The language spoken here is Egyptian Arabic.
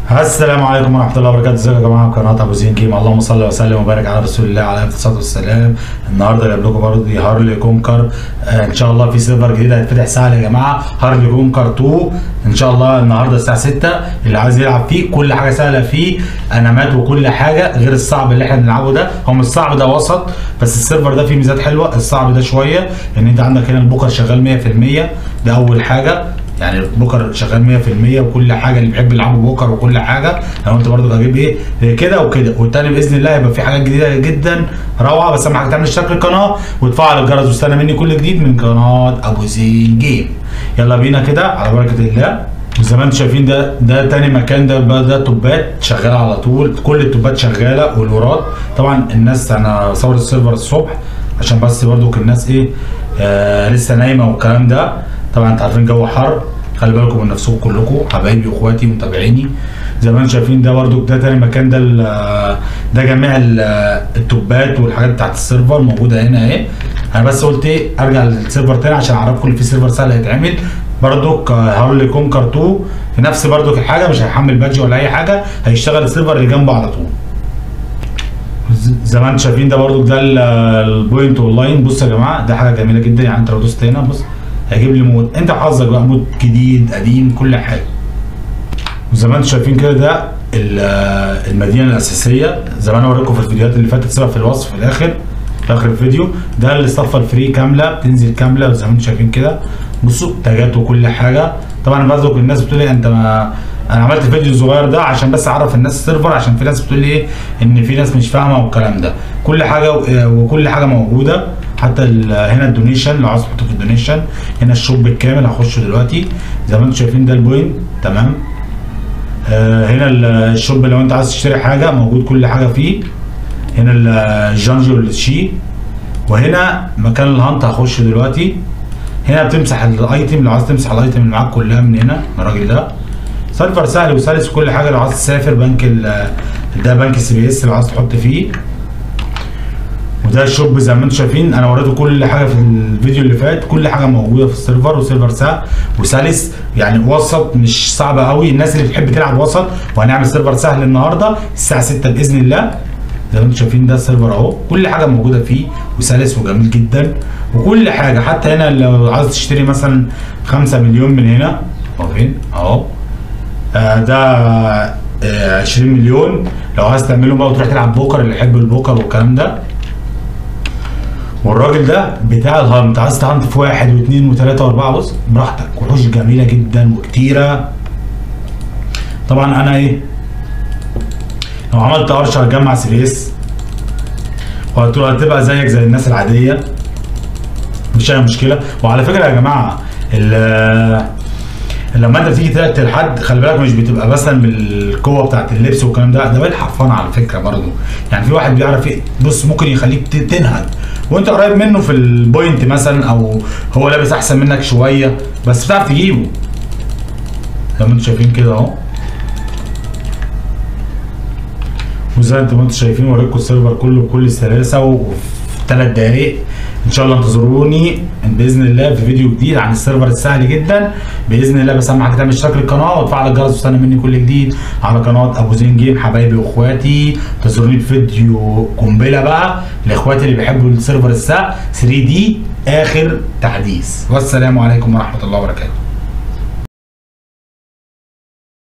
السلام عليكم ورحمه الله وبركاته ازيكم يا جماعه قناه ابو زين جيم اللهم صل وسلم وبارك على رسول الله عليه الصلاه والسلام النهارده جايب لكم برضه هارلي كونكر آه ان شاء الله في سيرفر جديد هيتفتح سهل يا جماعه هارلي كونكر 2 ان شاء الله النهارده الساعه 6 اللي عايز يلعب فيه كل حاجه سهله فيه انامات وكل حاجه غير الصعب اللي احنا بنلعبه ده هو مش صعب ده وسط بس السيرفر ده فيه ميزات حلوه الصعب ده شويه ان انت عندك هنا البوكر شغال 100% ده اول حاجه يعني بوكر شغال 100% وكل حاجه اللي بيحب يلعبوا بوكر وكل حاجه لو انت برضو هجيب ايه كده وكده والتاني باذن الله هيبقى في حاجات جديده جدا روعه بس اهم حاجه تعمل اشتراك للقناه وتفعل الجرس واستنى مني كل جديد من قناه ابو زين جيم يلا بينا كده على بركه الله زي ما انتم شايفين ده ده تاني مكان ده بقى ده توبات شغاله على طول كل التوبات شغاله والوراد طبعا الناس انا صور السيرفر الصبح عشان بس برضو الناس ايه آه لسه نايمه والكلام ده طبعا انتوا عارفين جو حر خلي بالكم من نفسكم كلكم حبايبي واخواتي ومتابعيني زي ما انتم شايفين ده برضو ده تاني مكان ده ده جميع التوبات والحاجات بتاعت السيرفر موجوده هنا اهي انا بس قلت ايه ارجع للسيرفر تاني عشان اعرفكم ان في سيرفر سهل هيتعمل برضو هارلي كونكر 2 في نفس برضو الحاجه مش هيحمل بادج ولا اي حاجه هيشتغل السيرفر اللي جنبه على طول زي ما انتم شايفين ده برضو ده البوينت اون لاين بصوا يا جماعه ده حاجه جميله جدا يعني انت لو دوست هنا بص هيجيب لي مود انت حظك بقى مود جديد قديم كل حاجه وزي ما انتم شايفين كده ده المدينه الاساسيه زي ما انا وريتكم في الفيديوهات اللي فاتت سيبها في الوصف في الاخر في اخر الفيديو ده الاصطفه الفري كامله بتنزل كامله زي ما انتم شايفين كده بصوا تاجات وكل حاجه طبعا انا برضك الناس بتقول لي انت ما انا عملت الفيديو الصغير ده عشان بس اعرف الناس السيرفر عشان في ناس بتقول لي ايه ان في ناس مش فاهمه والكلام ده كل حاجه وكل حاجه موجوده حتى هنا الدونيشن لو عايز تحطه في الدونيشن هنا الشوب بالكامل هخشه دلوقتي زي ما انتم شايفين ده البوينت تمام آه هنا الشوب لو انت عايز تشتري حاجه موجود كل حاجه فيه هنا الجانجي والشي وهنا مكان الهانت هخش دلوقتي هنا بتمسح الايتم لو عايز تمسح الايتم اللي معاك كلها من هنا من الراجل ده سيرفر سهل وسلس وكل حاجه لو عايز تسافر بنك ده بنك السي بي اس لو عايز تحط فيه وده الشوب زي ما انتم شايفين انا وريته كل حاجه في الفيديو اللي فات كل حاجه موجوده في السيرفر وسيرفر سهل وسلس يعني وسط مش صعبه قوي الناس اللي بتحب تلعب وسط وهنعمل سيرفر سهل النهارده الساعه 6 باذن الله زي ما انتم شايفين ده السيرفر اهو كل حاجه موجوده فيه وسلس وجميل جدا وكل حاجه حتى هنا لو عايز تشتري مثلا 5 مليون من هنا اهو فين اهو آه ده آه 20 مليون لو عايز تعمله بقى وتروح تلعب بوكر اللي يحب البوكر والكلام ده والراجل ده بتاع الهانت عايز تهانت في واحد واثنين وثلاثه واربعه بص براحتك وحوش جميله جدا وكتيره طبعا انا ايه لو عملت قرشه هتجمع سي بي اس وهتبقى زيك زي الناس العاديه مفيش اي مشكله وعلى فكره يا جماعه لما انت بتيجي تقتل حد خلي بالك مش بتبقى مثلا بالقوه بتاعت اللبس والكلام ده ده بقت حرفانه على فكره برضه يعني في واحد بيعرف بص ممكن يخليك تنهج وانت قريب منه في البوينت مثلا او هو لابس احسن منك شويه بس بتعرف تجيبه زي ما انتم شايفين كده اهو وزي ما انتم شايفين وريكم السيرفر كله بكل سلاسه وفي ثلاث دقايق ان شاء الله انتظروني باذن الله في فيديو جديد عن السيرفر السهل جدا باذن الله بس اهم حاجه تعمل اشتراك للقناه وتفعل الجرس وتستنى مني كل جديد على قناه ابو زين جيم حبايبي واخواتي انتظروني في فيديو قنبله بقى لاخواتي اللي بيحبوا السيرفر السهل 3 دي اخر تحديث والسلام عليكم ورحمه الله وبركاته